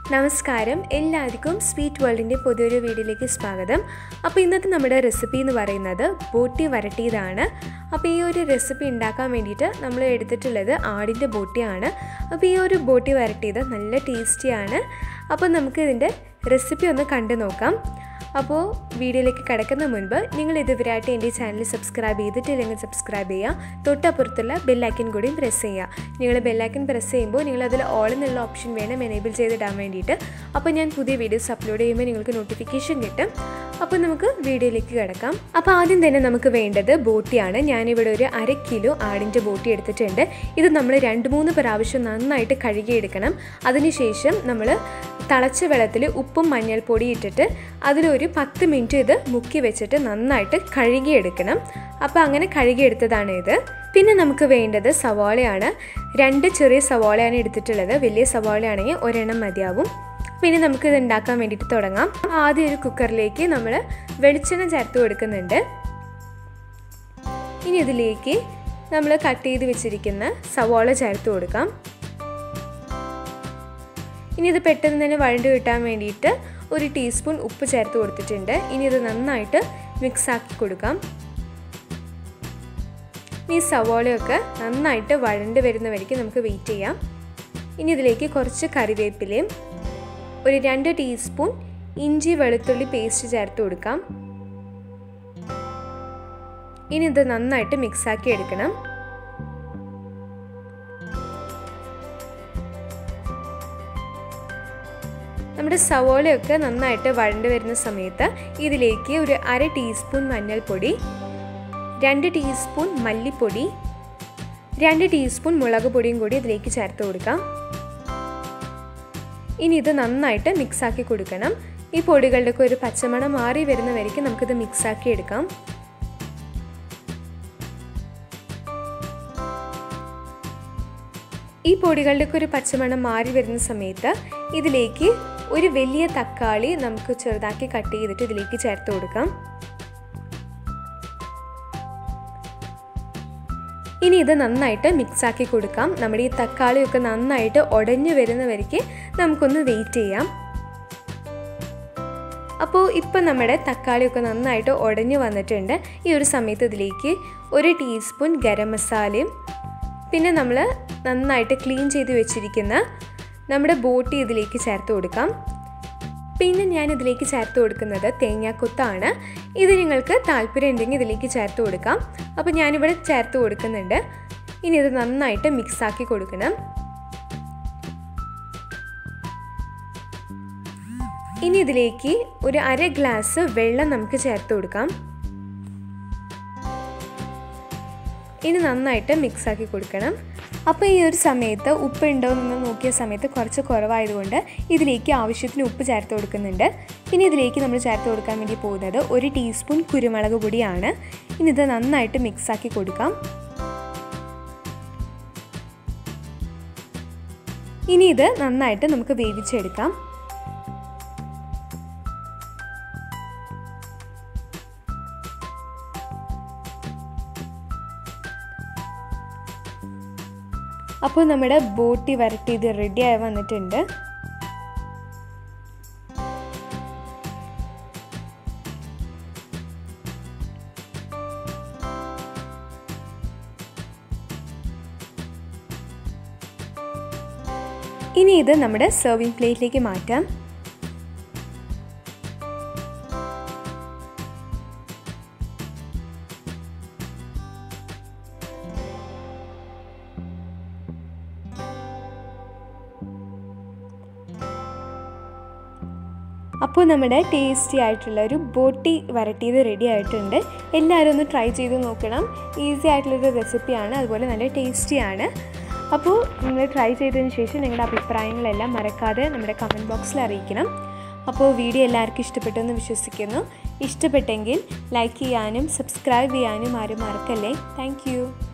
നമസ്കാരം എല്ലാവർക്കും സ്വീറ്റ് വേൾഡിൻ്റെ പുതിയൊരു വീഡിയോയിലേക്ക് സ്വാഗതം അപ്പോൾ ഇന്നത്തെ നമ്മുടെ റെസിപ്പി എന്ന് പറയുന്നത് ബോട്ടി വരട്ടിയതാണ് അപ്പോൾ ഈ ഒരു റെസിപ്പി ഉണ്ടാക്കാൻ വേണ്ടിയിട്ട് നമ്മൾ എടുത്തിട്ടുള്ളത് ആടിൻ്റെ ബോട്ടിയാണ് അപ്പോൾ ഈ ഒരു ബോട്ടി വരട്ടിയത് നല്ല ടേസ്റ്റിയാണ് അപ്പോൾ നമുക്ക് ഇതിൻ്റെ റെസിപ്പി ഒന്ന് കണ്ടു നോക്കാം അപ്പോൾ വീഡിയോയിലേക്ക് കിടക്കുന്ന മുൻപ് നിങ്ങൾ ഇതുവരെയായിട്ട് എൻ്റെ ചാനൽ സബ്സ്ക്രൈബ് ചെയ്തിട്ടില്ലെങ്കിൽ സബ്സ്ക്രൈബ് ചെയ്യുക തൊട്ടപ്പുറത്തുള്ള ബെല്ലൈക്കൻ കൂടിയും പ്രസ് ചെയ്യുക നിങ്ങൾ ബെല്ലൈക്കൻ പ്രസ് ചെയ്യുമ്പോൾ നിങ്ങൾ അതിൽ ഓൾ എന്നുള്ള ഓപ്ഷൻ വേണം എനേബിൾ ചെയ്തിടാൻ വേണ്ടിയിട്ട് അപ്പോൾ ഞാൻ പുതിയ വീഡിയോസ് അപ്ലോഡ് ചെയ്യുമ്പോൾ നിങ്ങൾക്ക് നോട്ടിഫിക്കേഷൻ കിട്ടും അപ്പോൾ നമുക്ക് വീഡിയോയിലേക്ക് കിടക്കാം അപ്പോൾ ആദ്യം തന്നെ നമുക്ക് വേണ്ടത് ബോട്ടിയാണ് ഞാനിവിടെ ഒരു അര കിലോ ആടിൻ്റെ ബോട്ടി എടുത്തിട്ടുണ്ട് ഇത് നമ്മൾ രണ്ട് മൂന്ന് പ്രാവശ്യം നന്നായിട്ട് കഴുകിയെടുക്കണം അതിനുശേഷം നമ്മൾ തിളച്ച വെള്ളത്തിൽ ഉപ്പും മഞ്ഞൾപ്പൊടി ഇട്ടിട്ട് അതിലൊരു പത്ത് മിനിറ്റ് ഇത് മുക്കി വെച്ചിട്ട് നന്നായിട്ട് കഴുകിയെടുക്കണം അപ്പോൾ അങ്ങനെ കഴുകിയെടുത്തതാണ് ഇത് പിന്നെ നമുക്ക് വേണ്ടത് സവാളയാണ് രണ്ട് ചെറിയ സവാളയാണ് എടുത്തിട്ടുള്ളത് വലിയ സവാളയാണെങ്കിൽ ഒരെണ്ണം മതിയാവും പിന്നെ നമുക്ക് ഇത് ഉണ്ടാക്കാൻ വേണ്ടിയിട്ട് തുടങ്ങാം ആദ്യം ഒരു കുക്കറിലേക്ക് നമ്മൾ വെളിച്ചെണ്ണ ചേർത്ത് കൊടുക്കുന്നുണ്ട് ഇനി ഇതിലേക്ക് നമ്മൾ കട്ട് ചെയ്ത് വെച്ചിരിക്കുന്ന സവാള ചേർത്ത് കൊടുക്കാം ഇനി ഇത് പെട്ടെന്ന് തന്നെ വഴണ്ട് കിട്ടാൻ വേണ്ടിയിട്ട് ഒരു ടീസ്പൂൺ ഉപ്പ് ചേർത്ത് കൊടുത്തിട്ടുണ്ട് ഇനി ഇത് നന്നായിട്ട് മിക്സ് ആക്കി കൊടുക്കാം ഈ സവാളയൊക്കെ നന്നായിട്ട് വഴണ്ട് വരുന്ന വരയ്ക്ക് നമുക്ക് വെയിറ്റ് ചെയ്യാം ഇനി ഇതിലേക്ക് കുറച്ച് കറിവേപ്പിലയും ഒരു രണ്ട് ടീസ്പൂൺ ഇഞ്ചി വെളുത്തുള്ളി പേസ്റ്റ് ചേർത്ത് കൊടുക്കാം ഇനി ഇത് നന്നായിട്ട് മിക്സാക്കി എടുക്കണം നമ്മുടെ സവോളയൊക്കെ നന്നായിട്ട് വഴണ്ട് വരുന്ന സമയത്ത് ഇതിലേക്ക് ഒരു അര ടീസ്പൂൺ മഞ്ഞൾപ്പൊടി രണ്ട് ടീസ്പൂൺ മല്ലിപ്പൊടി രണ്ട് ടീസ്പൂൺ മുളക് പൊടിയും കൂടി ഇതിലേക്ക് ചേർത്ത് കൊടുക്കാം ഇനി ഇത് നന്നായിട്ട് മിക്സാക്കി കൊടുക്കണം ഈ പൊടികളുടെയൊക്കെ ഒരു പച്ചമണം മാറി വരുന്ന വരയ്ക്ക് നമുക്കിത് മിക്സാക്കി എടുക്കാം ഈ പൊടികളുടെയൊക്കെ ഒരു പച്ചമണം മാറി വരുന്ന സമയത്ത് ഇതിലേക്ക് ഒരു വലിയ തക്കാളി നമുക്ക് ചെറുതാക്കി കട്ട് ചെയ്തിട്ട് ഇതിലേക്ക് ചേർത്ത് കൊടുക്കാം ഇനി ഇത് നന്നായിട്ട് മിക്സാക്കി കൊടുക്കാം നമ്മുടെ ഈ തക്കാളിയൊക്കെ നന്നായിട്ട് ഉടഞ്ഞു വരുന്ന വരയ്ക്ക് നമുക്കൊന്ന് വെയിറ്റ് ചെയ്യാം അപ്പോൾ ഇപ്പം നമ്മുടെ തക്കാളിയൊക്കെ നന്നായിട്ട് ഉടഞ്ഞു വന്നിട്ടുണ്ട് ഈ ഒരു സമയത്ത് ഇതിലേക്ക് ഒരു ടീസ്പൂൺ ഗരം മസാലയും പിന്നെ നമ്മൾ നന്നായിട്ട് ക്ലീൻ ചെയ്ത് വെച്ചിരിക്കുന്ന നമ്മുടെ ബോട്ടി ഇതിലേക്ക് ചേർത്ത് കൊടുക്കാം പിന്നെ ഞാൻ ഇതിലേക്ക് ചേർത്ത് കൊടുക്കുന്നത് തേങ്ങാക്കൊത്താണ് ഇത് നിങ്ങൾക്ക് താല്പര്യം ഉണ്ടെങ്കിൽ ഇതിലേക്ക് ചേർത്ത് കൊടുക്കാം അപ്പോൾ ഞാനിവിടെ ചേർത്ത് കൊടുക്കുന്നുണ്ട് ഇനി ഇത് നന്നായിട്ട് മിക്സാക്കി കൊടുക്കണം ഇനി ഇതിലേക്ക് ഒരു അര ഗ്ലാസ് വെള്ളം നമുക്ക് ചേർത്ത് കൊടുക്കാം ഇനി നന്നായിട്ട് മിക്സാക്കി കൊടുക്കണം അപ്പോൾ ഈ ഒരു സമയത്ത് ഉപ്പ് ഉണ്ടോ എന്ന് നോക്കിയ സമയത്ത് കുറച്ച് കുറവായതുകൊണ്ട് ഇതിലേക്ക് ആവശ്യത്തിന് ഉപ്പ് ചേർത്ത് കൊടുക്കുന്നുണ്ട് ഇനി ഇതിലേക്ക് നമ്മൾ ചേർത്ത് കൊടുക്കാൻ വേണ്ടി പോകുന്നത് ഒരു ടീസ്പൂൺ കുരുമുളക് പൊടിയാണ് ഇനി ഇത് നന്നായിട്ട് മിക്സാക്കി കൊടുക്കാം ഇനി ഇത് നന്നായിട്ട് നമുക്ക് വേവിച്ചെടുക്കാം അപ്പോൾ നമ്മുടെ ബോട്ടി വരട്ടിയത് റെഡിയായി വന്നിട്ടുണ്ട് ഇനി ഇത് നമ്മുടെ സെർവിങ് പ്ലേറ്റിലേക്ക് മാറ്റാം അപ്പോൾ നമ്മുടെ ടേസ്റ്റി ആയിട്ടുള്ള ഒരു ബോട്ടി വരട്ടിയത് റെഡി ആയിട്ടുണ്ട് എല്ലാവരും ഒന്ന് ട്രൈ ചെയ്ത് നോക്കണം ഈസി ആയിട്ടുള്ളൊരു റെസിപ്പിയാണ് അതുപോലെ നല്ല ടേസ്റ്റിയാണ് അപ്പോൾ നിങ്ങൾ ട്രൈ ചെയ്തതിന് ശേഷം നിങ്ങളുടെ അഭിപ്രായങ്ങളെല്ലാം മറക്കാതെ നമ്മുടെ കമൻറ്റ് ബോക്സിൽ അറിയിക്കണം അപ്പോൾ വീഡിയോ എല്ലാവർക്കും ഇഷ്ടപ്പെട്ടെന്ന് വിശ്വസിക്കുന്നു ഇഷ്ടപ്പെട്ടെങ്കിൽ ലൈക്ക് ചെയ്യാനും സബ്സ്ക്രൈബ് ചെയ്യാനും ആരും മറക്കല്ലേ താങ്ക്